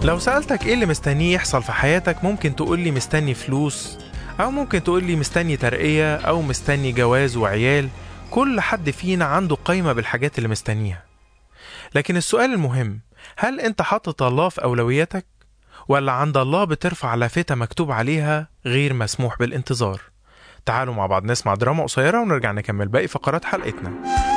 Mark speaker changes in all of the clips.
Speaker 1: لو سألتك ايه اللي مستنيه يحصل في حياتك ممكن تقولي مستني فلوس أو ممكن تقولي مستني ترقية أو مستني جواز وعيال كل حد فينا عنده قايمة بالحاجات اللي مستنيها لكن السؤال المهم هل انت حاطط الله في أولوياتك؟ ولا عند الله بترفع لافتة مكتوب عليها غير مسموح بالانتظار؟ تعالوا مع بعض نسمع دراما قصيرة ونرجع نكمل باقي فقرات حلقتنا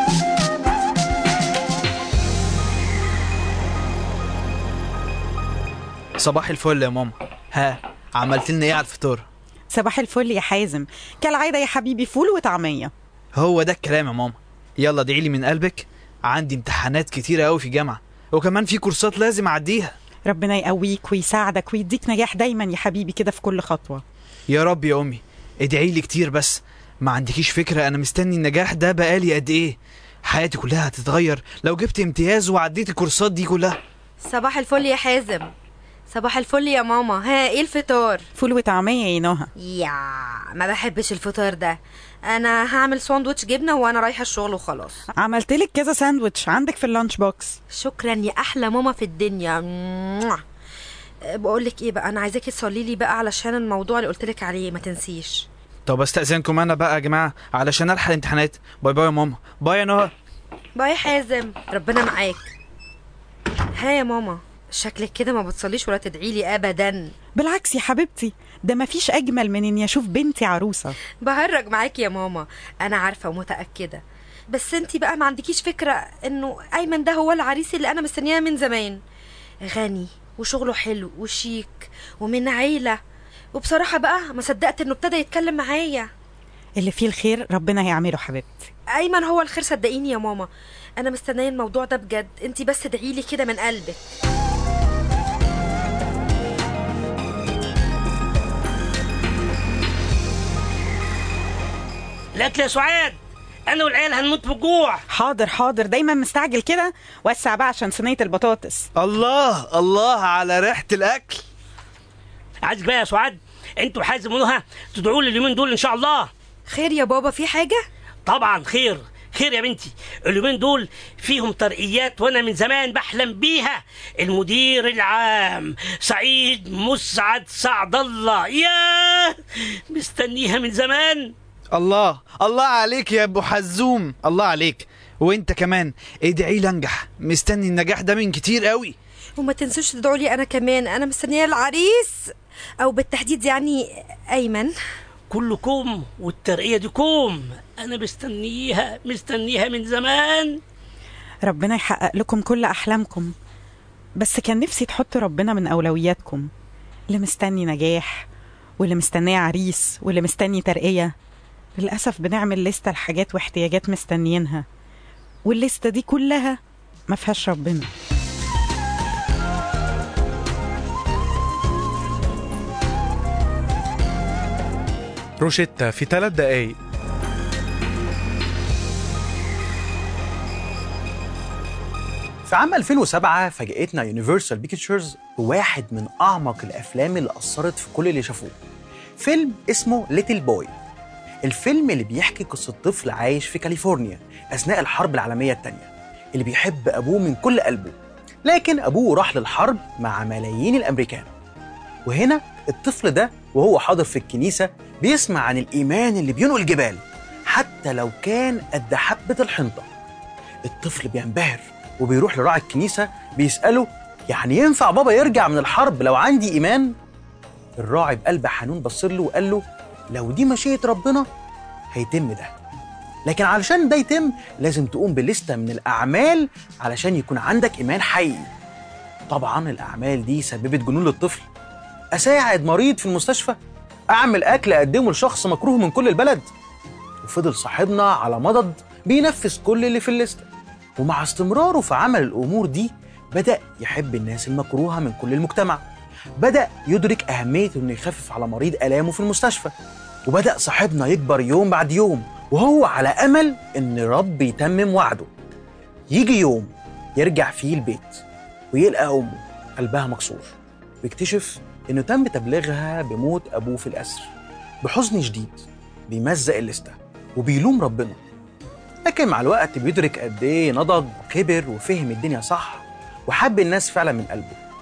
Speaker 2: صباح الفل يا ماما ها عملت لنا ايه على الفطور
Speaker 3: صباح الفل يا حازم كالعادة يا حبيبي فول وطعمية
Speaker 2: هو ده الكلام يا ماما يلا ادعي لي من قلبك عندي امتحانات كتيرة قوي في الجامعة وكمان في كورسات لازم اعديها
Speaker 3: ربنا يقويك ويساعدك ويديك نجاح دايما يا حبيبي كده في كل خطوة
Speaker 2: يا رب يا امي ادعي لي كتير بس ما عندكيش فكرة انا مستني النجاح ده بقالي قد ايه حياتي كلها هتتغير لو جبت امتياز وعديت الكورسات دي كلها
Speaker 4: صباح الفل يا حازم صباح الفل يا ماما ها ايه الفطار
Speaker 3: فول وطعمية يا نهى
Speaker 4: يا ما بحبش الفطار ده انا هعمل ساندوتش جبنه وانا رايحه الشغل وخلاص
Speaker 3: عملت لك كذا ساندوتش عندك في اللانش بوكس
Speaker 4: شكرا يا احلى ماما في الدنيا بقول لك ايه بقى انا عايزاكي تصلي لي بقى علشان الموضوع اللي قلت لك عليه ما تنسيش
Speaker 2: طب استأذنكم انا بقى يا جماعة علشان الحق الامتحانات باي باي يا ماما باي يا نهى
Speaker 4: باي حازم ربنا معاك ها يا ماما شكلك كده ما بتصليش ولا تدعي لي ابدا
Speaker 3: بالعكس يا حبيبتي ده مفيش أجمل من إني أشوف بنتي عروسة
Speaker 4: بهرج معاكي يا ماما انا عارفه ومتاكده بس انتي بقى ما عندكيش فكره انه ايمن ده هو العريس اللي انا مستنياه من زمان غني وشغله حلو وشيك ومن عيله وبصراحه بقى ما صدقت انه ابتدى يتكلم معايا
Speaker 3: اللي فيه الخير ربنا هيعمله حبيبتي
Speaker 4: ايمن هو الخير صدقيني يا ماما انا مستنيه الموضوع ده بجد انتي بس ادعي لي كده من قلبك
Speaker 5: الاكل يا سعاد انا والعيال هنموت بالجوع
Speaker 3: حاضر حاضر دايما مستعجل كده وسع بقى عشان صينية البطاطس
Speaker 2: الله الله على ريحة الاكل
Speaker 5: عايزك بقى يا سعاد انتوا حازم ونهى تدعوا لي اليومين دول ان شاء الله
Speaker 4: خير يا بابا في حاجه
Speaker 5: طبعا خير خير يا بنتي اليومين دول فيهم ترقيات وانا من زمان بحلم بيها المدير العام سعيد مسعد سعد الله يا مستنيها من زمان
Speaker 2: الله الله عليك يا ابو حزوم الله عليك وانت كمان ادعي لي انجح مستني النجاح ده من كتير قوي
Speaker 4: وما تنسوش تدعوا لي انا كمان انا مستنيه العريس او بالتحديد يعني ايمن
Speaker 5: كله كوم والترقية دي كوم انا مستنيها مستنيها من زمان
Speaker 3: ربنا يحقق لكم كل أحلامكم بس كان نفسي تحطوا ربنا من أولوياتكم اللي مستني نجاح واللي مستنيه عريس واللي مستني ترقية للأسف بنعمل لستة لحاجات واحتياجات مستنيينها واللستة دي كلها ما فيهاش ربنا
Speaker 1: روشيتا في ثلاث دقايق
Speaker 6: في عام 2007 فاجأتنا يونيفرسال بيكتشرز بواحد من أعمق الأفلام اللي أثرت في كل اللي شافوه فيلم اسمه ليتل بوي الفيلم اللي بيحكي قصة طفل عايش في كاليفورنيا أثناء الحرب العالمية الثانية اللي بيحب أبوه من كل قلبه لكن أبوه راح للحرب مع ملايين الأمريكان وهنا الطفل ده وهو حاضر في الكنيسة بيسمع عن الإيمان اللي بينقل الجبال حتى لو كان قد حبة الحنطة الطفل بينبهر وبيروح لراعي الكنيسة بيسأله يعني ينفع بابا يرجع من الحرب لو عندي إيمان؟ الراعي بقلب حنون بص له وقال له لو دي مشيئة ربنا هيتم ده لكن علشان ده يتم لازم تقوم بلستة من الأعمال علشان يكون عندك إيمان حقيقي طبعا الأعمال دي سببت جنون للطفل أساعد مريض في المستشفى أعمل أكل أقدمه لشخص مكروه من كل البلد وفضل صاحبنا على مضض بينفذ كل اللي في الليستة ومع استمراره في عمل الأمور دي بدأ يحب الناس المكروهة من كل المجتمع بدأ يدرك أهمية إنه يخفف على مريض آلامه في المستشفى وبدأ صاحبنا يكبر يوم بعد يوم وهو على أمل إن رب يتمم وعده يجي يوم يرجع فيه البيت ويلقى أمه قلبها مكسور ويكتشف إنه تم تبليغها بموت أبوه في الأسر بحزن شديد بيمزق الليستة وبيلوم ربنا لكن مع الوقت بيدرك قد إيه نضج وكبر وفهم الدنيا صح وحب الناس فعلا من قلبه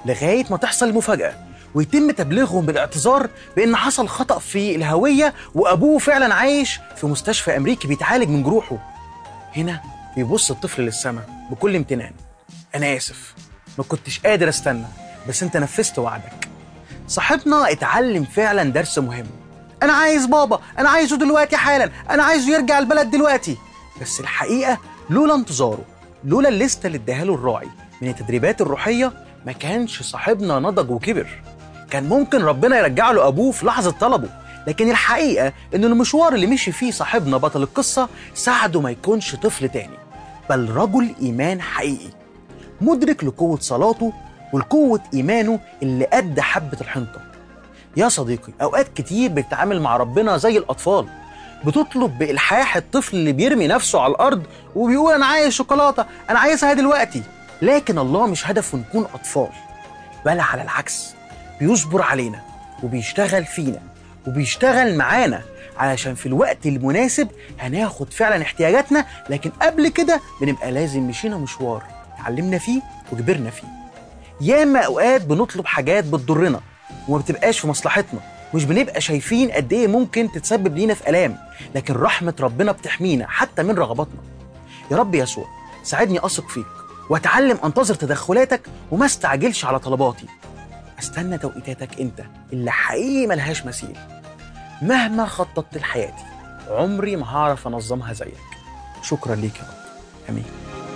Speaker 6: لغاية ما تحصل المفاجأة ويتم تبليغهم بالاعتذار بأن حصل خطأ في الهوية وأبوه فعلا عايش في مستشفى أمريكي بيتعالج من جروحه هنا بيبص الطفل للسماء بكل امتنان أنا آسف ما كنتش قادر استنى بس أنت نفذت وعدك صاحبنا اتعلم فعلا درس مهم أنا عايز بابا أنا عايزه دلوقتي حالا أنا عايزه يرجع البلد دلوقتي بس الحقيقة لولا انتظاره لولا الليستة اللي اداها له الراعي من التدريبات الروحية ما كانش صاحبنا نضج وكبر كان ممكن ربنا يرجع له أبوه في لحظة طلبه لكن الحقيقة إن المشوار اللي مشي فيه صاحبنا بطل القصة ساعده ما يكونش طفل تاني بل رجل إيمان حقيقي مدرك لقوة صلاته ولقوة إيمانه اللي قد حبة الحنطة يا صديقي أوقات كتير بتتعامل مع ربنا زي الأطفال بتطلب بإلحاح الطفل اللي بيرمي نفسه على الأرض وبيقول أنا عايز شوكولاتة أنا عايزها دلوقتي لكن الله مش هدفه نكون أطفال بل على العكس بيصبر علينا وبيشتغل فينا وبيشتغل معانا علشان في الوقت المناسب هناخد فعلا احتياجاتنا لكن قبل كده بنبقى لازم مشينا مشوار اتعلمنا فيه وكبرنا فيه ياما اوقات بنطلب حاجات بتضرنا وما بتبقاش في مصلحتنا مش بنبقى شايفين قد ايه ممكن تتسبب لينا في الام لكن رحمه ربنا بتحمينا حتى من رغباتنا يا رب يسوع ساعدني اثق فيك واتعلم انتظر تدخلاتك وما استعجلش على طلباتي استنى توقيتاتك انت اللي حقيقي ملهاش مثيل مهما خططت لحياتي عمري ما هعرف انظمها زيك شكرا ليك يا رب امين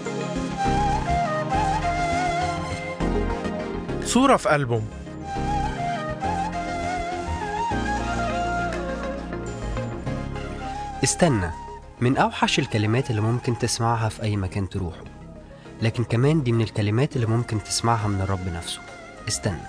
Speaker 1: صورة في ألبوم
Speaker 7: استنى من أوحش الكلمات اللي ممكن تسمعها في أي مكان تروحه لكن كمان دي من الكلمات اللي ممكن تسمعها من الرب نفسه استنى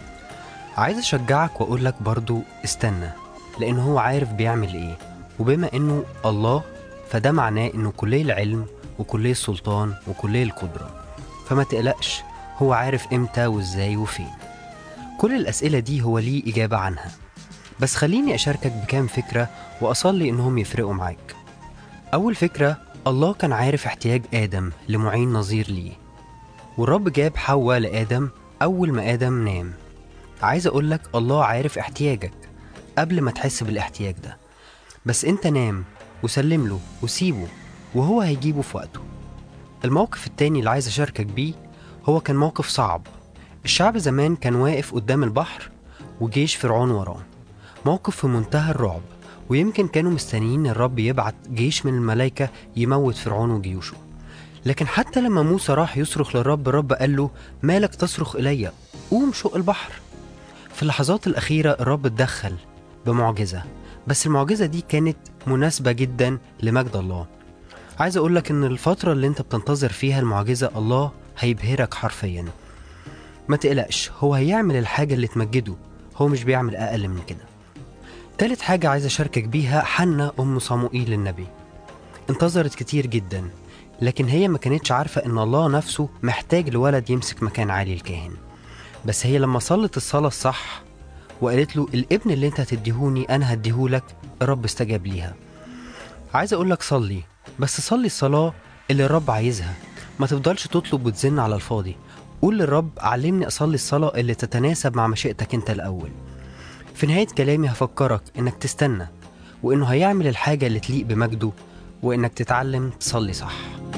Speaker 7: عايز أشجعك وأقول لك برضو استنى لأن هو عارف بيعمل إيه وبما إنه الله فده معناه إنه كلية العلم وكلية السلطان وكلية القدرة فما تقلقش هو عارف إمتى وإزاي وفين كل الأسئلة دي هو ليه إجابة عنها بس خليني أشاركك بكام فكرة وأصلي إنهم يفرقوا معاك أول فكرة الله كان عارف احتياج آدم لمعين نظير ليه والرب جاب حواء لآدم أول ما آدم نام عايز أقولك الله عارف احتياجك قبل ما تحس بالاحتياج ده بس أنت نام وسلم له وسيبه وهو هيجيبه في وقته الموقف التاني اللي عايز أشاركك بيه هو كان موقف صعب الشعب زمان كان واقف قدام البحر وجيش فرعون وراه موقف في منتهى الرعب ويمكن كانوا مستنيين الرب يبعت جيش من الملائكة يموت فرعون وجيوشه لكن حتى لما موسى راح يصرخ للرب الرب قال له مالك تصرخ إلي قوم شق البحر في اللحظات الأخيرة الرب اتدخل بمعجزة بس المعجزة دي كانت مناسبة جدا لمجد الله عايز أقولك إن الفترة اللي أنت بتنتظر فيها المعجزة الله هيبهرك حرفيا ما تقلقش هو هيعمل الحاجة اللي تمجده هو مش بيعمل أقل من كده تالت حاجة عايز أشاركك بيها حنة أم صموئيل النبي انتظرت كتير جدا لكن هي ما كانتش عارفة إن الله نفسه محتاج لولد يمسك مكان عالي الكاهن بس هي لما صلت الصلاة الصح وقالت له الابن اللي انت هتديهوني أنا هديهولك الرب استجاب ليها عايز أقولك صلي بس صلي الصلاة اللي الرب عايزها ما تفضلش تطلب وتزن على الفاضي قول للرب علمني أصلي الصلاة اللي تتناسب مع مشيئتك انت الأول في نهاية كلامي هفكرك إنك تستنى وإنه هيعمل الحاجة اللي تليق بمجده وإنك تتعلم تصلي صح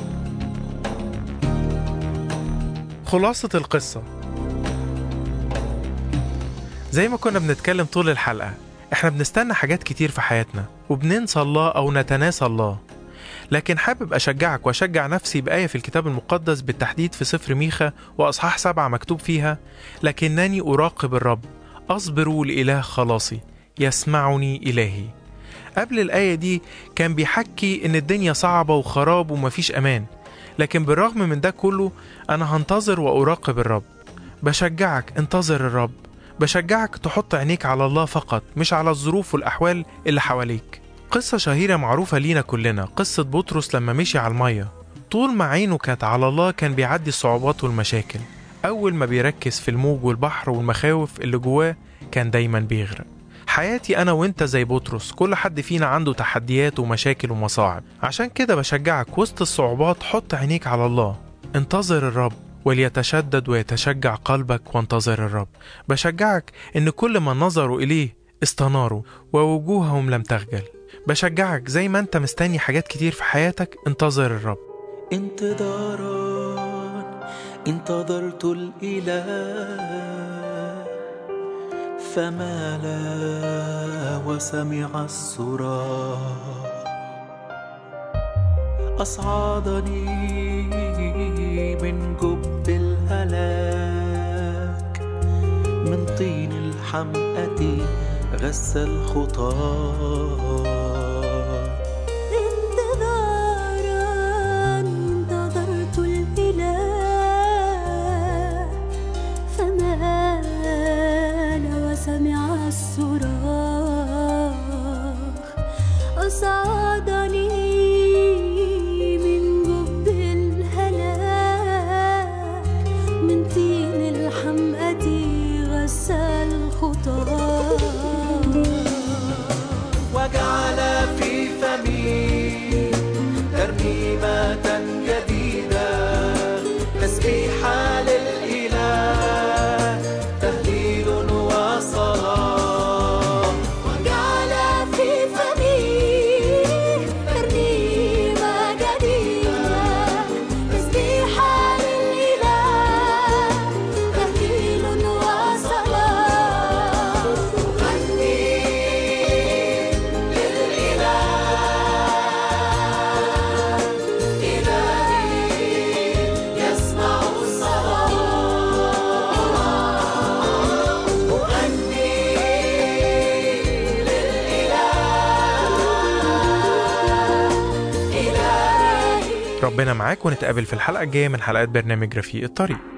Speaker 1: خلاصة القصة زي ما كنا بنتكلم طول الحلقة احنا بنستنى حاجات كتير في حياتنا وبننسى الله أو نتناسى الله لكن حابب أشجعك وأشجع نفسي بآية في الكتاب المقدس بالتحديد في سفر ميخا وأصحاح سبعة مكتوب فيها لكنني أراقب الرب أصبر لإله خلاصي يسمعني إلهي قبل الآية دي كان بيحكي إن الدنيا صعبة وخراب ومفيش أمان لكن بالرغم من ده كله أنا هنتظر وأراقب الرب بشجعك انتظر الرب بشجعك تحط عينيك على الله فقط مش على الظروف والأحوال اللي حواليك قصة شهيرة معروفة لينا كلنا قصة بطرس لما مشي على المية طول ما عينه كانت على الله كان بيعدي الصعوبات والمشاكل أول ما بيركز في الموج والبحر والمخاوف اللي جواه كان دايما بيغرق حياتي أنا وإنت زي بطرس كل حد فينا عنده تحديات ومشاكل ومصاعب عشان كده بشجعك وسط الصعوبات حط عينيك على الله انتظر الرب وليتشدد ويتشجع قلبك وانتظر الرب بشجعك إن كل من نظروا إليه استناروا ووجوههم لم تخجل بشجعك زي ما أنت مستني حاجات كتير في حياتك انتظر الرب
Speaker 8: انتظارا انتظرت الإله فمال وسمع الصراخ أصعدني من جب الهلاك من طين الحمأة غسل الخطاه
Speaker 9: انتظارا انتظرت الإله فمال وسمع الصراخ أصعدني من جب الهلاك من طين الحمأة غسل الخطاه
Speaker 8: وجعل في فمي ترنيمة جديدة تسبيحا للإله تهليل وصلاة
Speaker 9: وجعل في فمي ترنيمة جديدة تسبيحا للإله تهليل وصلاة
Speaker 8: غني للإله إلهي يسمع الصلاة أغني للإله إلهي
Speaker 1: ربنا معاك ونتقابل في الحلقة الجاية من حلقات برنامج رفيق الطريق